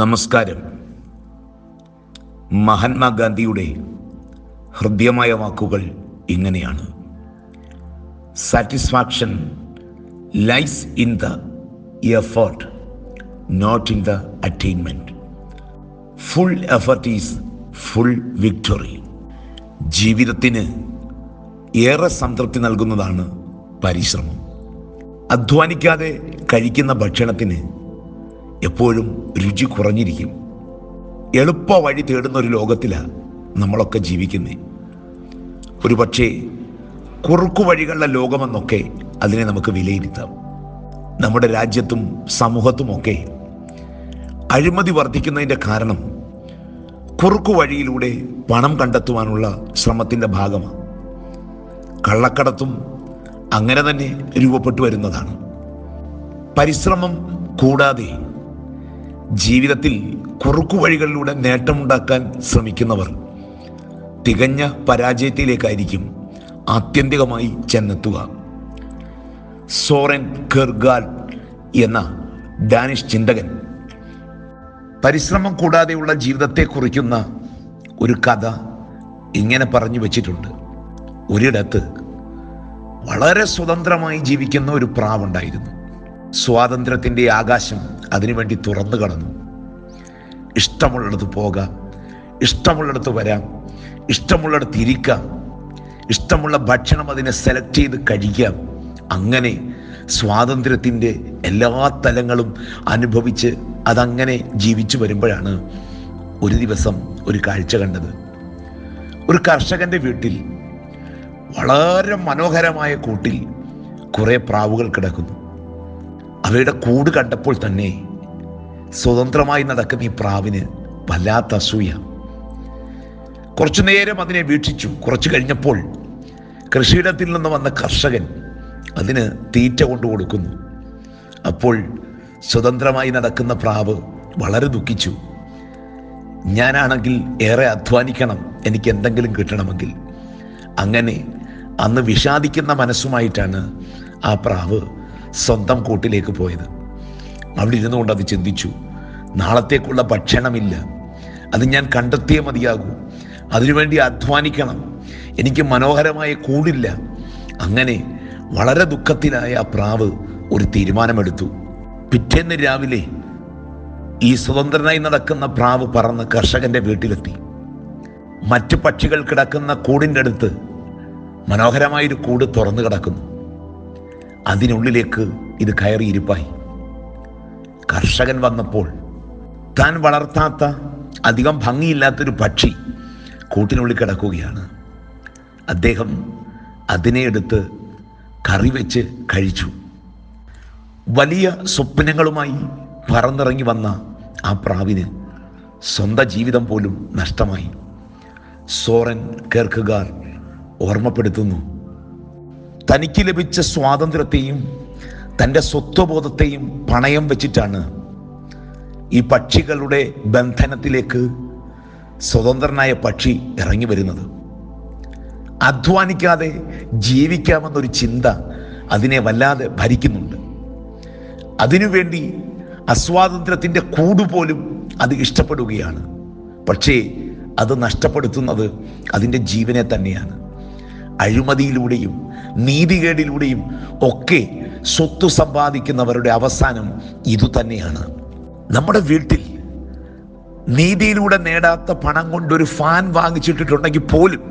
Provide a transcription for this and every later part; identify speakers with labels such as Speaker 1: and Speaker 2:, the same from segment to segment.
Speaker 1: നമസ്കാരം മഹാത്മാഗാന്ധിയുടെ ഹൃദ്യമായ വാക്കുകൾ ഇങ്ങനെയാണ് satisfaction lies in the effort not in the attainment full effort is full victory ജീവിതത്തിന് ഏറെ സംതൃപ്തി നൽകുന്നതാണ് പരിശ്രമം അധ്വാനിക്കാതെ കഴിക്കുന്ന ഭക്ഷണത്തിന് എപ്പോഴും രുചി കുറഞ്ഞിരിക്കും എളുപ്പ വഴി തേടുന്ന ഒരു ലോകത്തിലാണ് നമ്മളൊക്കെ ജീവിക്കുന്നത് ഒരു പക്ഷേ കുറുക്കു വഴികളുടെ ലോകമെന്നൊക്കെ അതിനെ നമുക്ക് വിലയിരുത്താം നമ്മുടെ രാജ്യത്തും സമൂഹത്തുമൊക്കെ അഴിമതി വർദ്ധിക്കുന്നതിൻ്റെ കാരണം കുറുക്കു വഴിയിലൂടെ പണം കണ്ടെത്തുവാനുള്ള ശ്രമത്തിൻ്റെ ഭാഗമാണ് കള്ളക്കടത്തും അങ്ങനെ തന്നെ രൂപപ്പെട്ടു വരുന്നതാണ് പരിശ്രമം കൂടാതെ ജീവിതത്തിൽ കുറുക്കു വഴികളിലൂടെ നേട്ടമുണ്ടാക്കാൻ ശ്രമിക്കുന്നവർ തികഞ്ഞ പരാജയത്തിലേക്കായിരിക്കും ആത്യന്തികമായി ചെന്നെത്തുക സോറൻ കെർഗാൽ എന്ന ഡാനിഷ് ചിന്തകൻ പരിശ്രമം കൂടാതെയുള്ള ജീവിതത്തെ കുറിക്കുന്ന ഒരു കഥ ഇങ്ങനെ പറഞ്ഞു വച്ചിട്ടുണ്ട് ഒരിടത്ത് വളരെ സ്വതന്ത്രമായി ജീവിക്കുന്ന ഒരു പ്രാവുണ്ടായിരുന്നു സ്വാതന്ത്ര്യത്തിൻ്റെ ആകാശം അതിനുവേണ്ടി തുറന്നു കടന്നു ഇഷ്ടമുള്ളിടത്ത് പോകാം ഇഷ്ടമുള്ളിടത്ത് വരാം ഇഷ്ടമുള്ളിടത്ത് ഇരിക്കാം ഇഷ്ടമുള്ള ഭക്ഷണം അതിനെ സെലക്ട് ചെയ്ത് കഴിക്കാം അങ്ങനെ സ്വാതന്ത്ര്യത്തിൻ്റെ എല്ലാ തലങ്ങളും അനുഭവിച്ച് അതങ്ങനെ ജീവിച്ചു വരുമ്പോഴാണ് ഒരു ദിവസം ഒരു കാഴ്ച കണ്ടത് ഒരു കർഷകന്റെ വീട്ടിൽ വളരെ മനോഹരമായ കൂട്ടിൽ കുറേ പ്രാവുകൾ കിടക്കുന്നു അവയുടെ കൂട് കണ്ടപ്പോൾ തന്നെ സ്വതന്ത്രമായി നടക്കുന്ന ഈ പ്രാവിന് വല്ലാത്ത അസൂയ കുറച്ചു നേരം അതിനെ വീക്ഷിച്ചു കുറച്ചു കഴിഞ്ഞപ്പോൾ കൃഷിയിടത്തിൽ നിന്ന് വന്ന കർഷകൻ അതിന് തീറ്റ കൊണ്ടു കൊടുക്കുന്നു അപ്പോൾ സ്വതന്ത്രമായി നടക്കുന്ന പ്രാവ് വളരെ ദുഃഖിച്ചു ഞാനാണെങ്കിൽ ഏറെ അധ്വാനിക്കണം എനിക്ക് എന്തെങ്കിലും കിട്ടണമെങ്കിൽ അങ്ങനെ അന്ന് വിഷാദിക്കുന്ന മനസ്സുമായിട്ടാണ് ആ പ്രാവ് സ്വന്തം കൂട്ടിലേക്ക് പോയത് അവിടെ ഇരുന്നുകൊണ്ട് അത് ചിന്തിച്ചു നാളത്തേക്കുള്ള ഭക്ഷണമില്ല അത് ഞാൻ കണ്ടെത്തിയേ മതിയാകൂ അതിനുവേണ്ടി അധ്വാനിക്കണം എനിക്ക് മനോഹരമായ കൂടില്ല അങ്ങനെ വളരെ ദുഃഖത്തിലായ ആ പ്രാവ് ഒരു തീരുമാനമെടുത്തു പിറ്റേന്ന് രാവിലെ ഈ സ്വതന്ത്രനായി നടക്കുന്ന പ്രാവ് പറന്ന് കർഷകന്റെ വീട്ടിലെത്തി മറ്റു പക്ഷികൾ കിടക്കുന്ന കൂടിൻ്റെ അടുത്ത് മനോഹരമായൊരു കൂട് തുറന്നു കിടക്കുന്നു അതിനുള്ളിലേക്ക് ഇത് കയറിയിരിപ്പായി കർഷകൻ വന്നപ്പോൾ താൻ വളർത്താത്ത അധികം ഭംഗിയില്ലാത്തൊരു പക്ഷി കൂട്ടിനുള്ളിൽ കിടക്കുകയാണ് അദ്ദേഹം അതിനെ എടുത്ത് കറി വെച്ച് കഴിച്ചു വലിയ സ്വപ്നങ്ങളുമായി പറന്നിറങ്ങി വന്ന ആ പ്രാവിന് സ്വന്തം ജീവിതം പോലും നഷ്ടമായി സോറൻ കേർക്കുകാർ ഓർമ്മപ്പെടുത്തുന്നു തനിക്ക് ലഭിച്ച സ്വാതന്ത്ര്യത്തെയും തൻ്റെ സ്വത്വബോധത്തെയും പണയം വെച്ചിട്ടാണ് ഈ പക്ഷികളുടെ ബന്ധനത്തിലേക്ക് സ്വതന്ത്രനായ പക്ഷി ഇറങ്ങി വരുന്നത് അധ്വാനിക്കാതെ ജീവിക്കാമെന്നൊരു ചിന്ത അതിനെ വല്ലാതെ ഭരിക്കുന്നുണ്ട് അതിനുവേണ്ടി അസ്വാതന്ത്ര്യത്തിൻ്റെ കൂടുപോലും അത് ഇഷ്ടപ്പെടുകയാണ് പക്ഷേ അത് നഷ്ടപ്പെടുത്തുന്നത് അതിൻ്റെ ജീവനെ തന്നെയാണ് അഴിമതിയിലൂടെയും നീതികേടിലൂടെയും ഒക്കെ സ്വത്ത് സമ്പാദിക്കുന്നവരുടെ അവസാനം ഇതുതന്നെയാണ് നമ്മുടെ വീട്ടിൽ നീതിയിലൂടെ നേടാത്ത പണം കൊണ്ടൊരു ഫാൻ വാങ്ങിച്ചിട്ടിട്ടുണ്ടെങ്കിൽ പോലും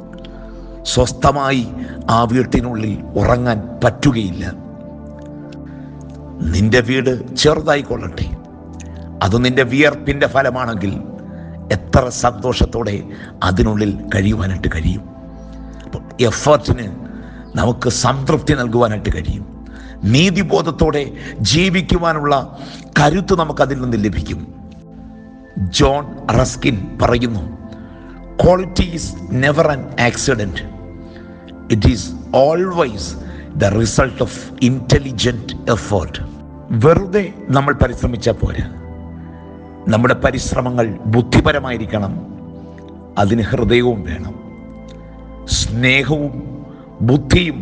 Speaker 1: സ്വസ്ഥമായി ആ വീട്ടിനുള്ളിൽ ഉറങ്ങാൻ പറ്റുകയില്ല നിന്റെ വീട് ചെറുതായിക്കൊള്ളട്ടെ അത് നിന്റെ വിയർപ്പിൻ്റെ ഫലമാണെങ്കിൽ എത്ര സന്തോഷത്തോടെ അതിനുള്ളിൽ കഴിയുവാനായിട്ട് കഴിയും അപ്പോൾ എഫേർട്ടിന് നമുക്ക് സംതൃപ്തി നൽകുവാനായിട്ട് കഴിയും നീതിബോധത്തോടെ ജീവിക്കുവാനുള്ള കരുത്ത് നമുക്കതിൽ നിന്ന് ലഭിക്കും ജോൺ റസ്കിൻ പറയുന്നു quality is never an accident it is always the result of intelligent effort വെറുതെ നമ്മൾ പരിശ്രമിച്ചാൽ പോരാ നമ്മുടെ പരിശ്രമങ്ങൾ ബുദ്ധിപരമായിരിക്കണം അതിന് ഹൃദയവും വേണം സ്നേഹവും ബുദ്ധിയും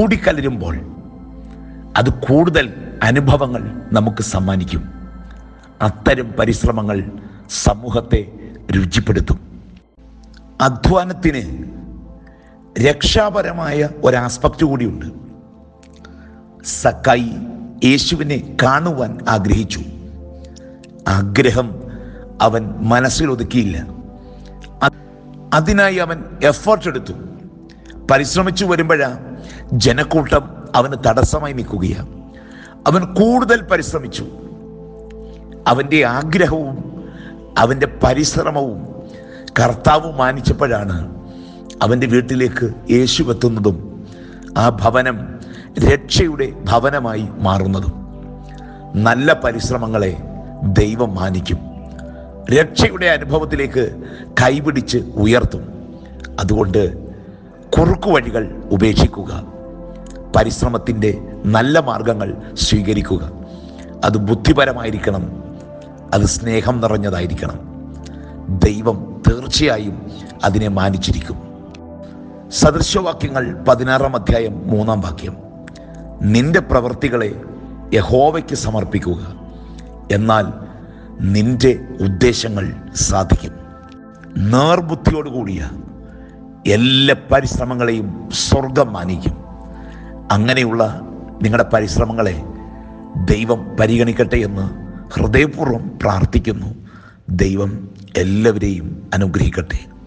Speaker 1: കൂടിക്കലരുമ്പോൾ അത് കൂടുതൽ അനുഭവങ്ങൾ നമുക്ക് സമ്മാനിക്കും അത്തരം പരിശ്രമങ്ങൾ സമൂഹത്തെ രുചിപ്പെടുത്തും അധ്വാനത്തിന് രക്ഷാപരമായ ഒരു ആസ്പെക്റ്റ് കൂടിയുണ്ട് സക്കായി യേശുവിനെ കാണുവാൻ ആഗ്രഹിച്ചു ആഗ്രഹം അവൻ മനസ്സിൽ ഒതുക്കിയില്ല അ- അതിനായി അവൻ എഫേർട്ട് എടുത്തു പരിശ്രമിച്ചു വരുമ്പോഴാ ജനക്കൂട്ടം അവന് തടസ്സമായി നിൽക്കുകയാണ് അവൻ കൂടുതൽ പരിശ്രമിച്ചു അവൻ്റെ ആഗ്രഹവും അവൻ്റെ പരിശ്രമവും കർത്താവ് മാനിച്ചപ്പോഴാണ് അവൻ്റെ വീട്ടിലേക്ക് യേശു എത്തുന്നതും ആ ഭവനം രക്ഷയുടെ ഭവനമായി മാറുന്നതും നല്ല പരിശ്രമങ്ങളെ ദൈവം മാനിക്കും രക്ഷയുടെ അനുഭവത്തിലേക്ക് കൈപിടിച്ച് ഉയർത്തും അതുകൊണ്ട് കുറുക്കു വഴികൾ ഉപേക്ഷിക്കുക പരിശ്രമത്തിൻ്റെ നല്ല മാർഗങ്ങൾ സ്വീകരിക്കുക അത് ബുദ്ധിപരമായിരിക്കണം അത് സ്നേഹം നിറഞ്ഞതായിരിക്കണം ദൈവം തീർച്ചയായും അതിനെ മാനിച്ചിരിക്കും സദൃശവാക്യങ്ങൾ പതിനാറാം അധ്യായം മൂന്നാം വാക്യം നിന്റെ പ്രവൃത്തികളെ യഹോവയ്ക്ക് സമർപ്പിക്കുക എന്നാൽ നിന്റെ ഉദ്ദേശങ്ങൾ സാധിക്കും നേർബുദ്ധിയോടുകൂടിയ എല്ലാ പരിശ്രമങ്ങളെയും സ്വർഗം മാനിക്കും അങ്ങനെയുള്ള നിങ്ങളുടെ പരിശ്രമങ്ങളെ ദൈവം പരിഗണിക്കട്ടെ എന്ന് ഹൃദയപൂർവ്വം പ്രാർത്ഥിക്കുന്നു ദൈവം എല്ലാവരെയും അനുഗ്രഹിക്കട്ടെ